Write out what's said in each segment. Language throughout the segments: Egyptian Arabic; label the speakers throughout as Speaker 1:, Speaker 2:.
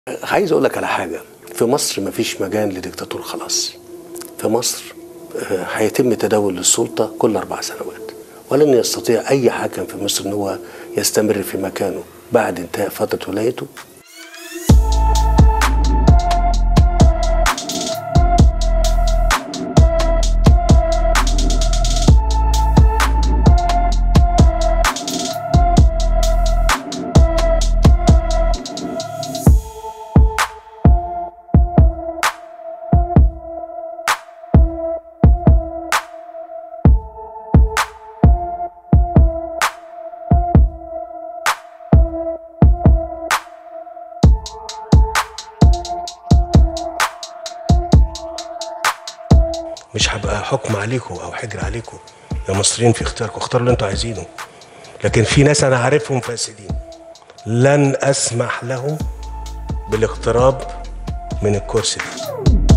Speaker 1: عايز اقول لك على حاجه في مصر مفيش مجال لديكتاتور خلاص في مصر آه، هيتم تداول السلطه كل اربع سنوات ولن يستطيع اي حاكم في مصر ان هو يستمر في مكانه بعد انتهاء فتره ولايته مش هبقى حكم عليكم او حجر عليكم يا مصريين في اختياركم اختاروا اللي انتوا عايزينه لكن في ناس انا عارفهم فاسدين لن اسمح لهم بالاقتراب من الكرسي ده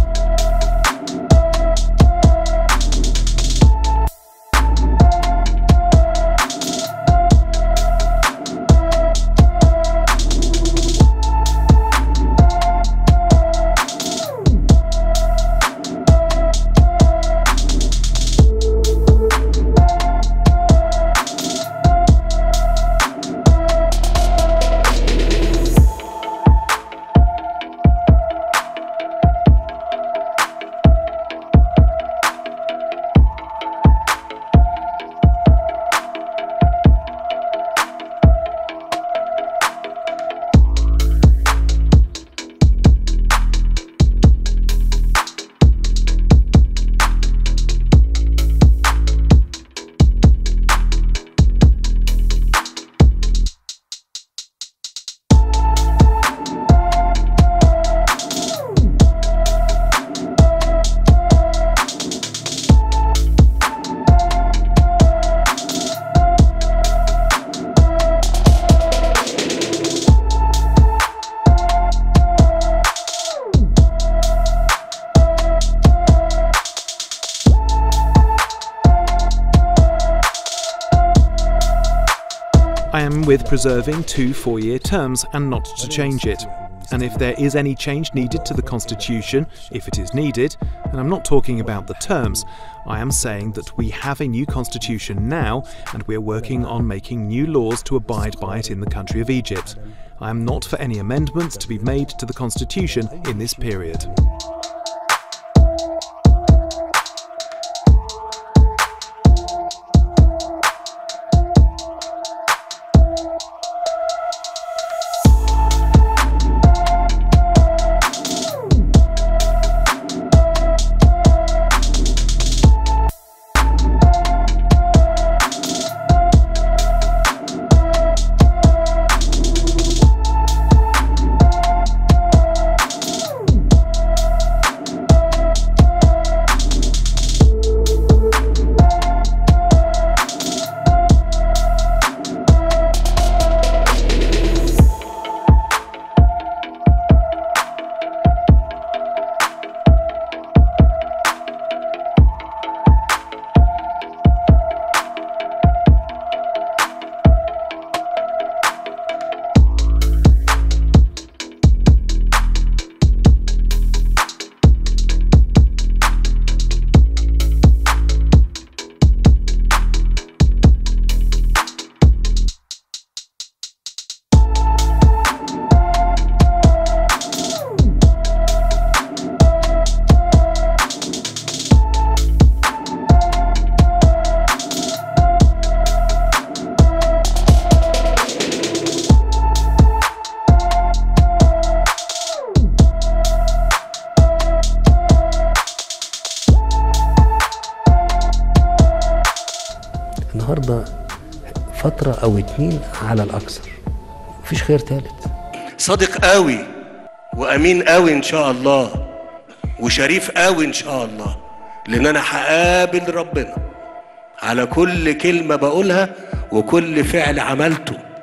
Speaker 2: I am with preserving two four year terms and not to change it. And if there is any change needed to the Constitution, if it is needed, and I'm not talking about the terms, I am saying that we have a new Constitution now and we are working on making new laws to abide by it in the country of Egypt. I am not for any amendments to be made to the Constitution in this period.
Speaker 1: النهارده فتره او اتنين على الاكثر مفيش خير تالت
Speaker 3: صادق قوي وامين قوي ان شاء الله وشريف قوي ان شاء الله لان انا هقابل ربنا على كل كلمه بقولها وكل فعل عملته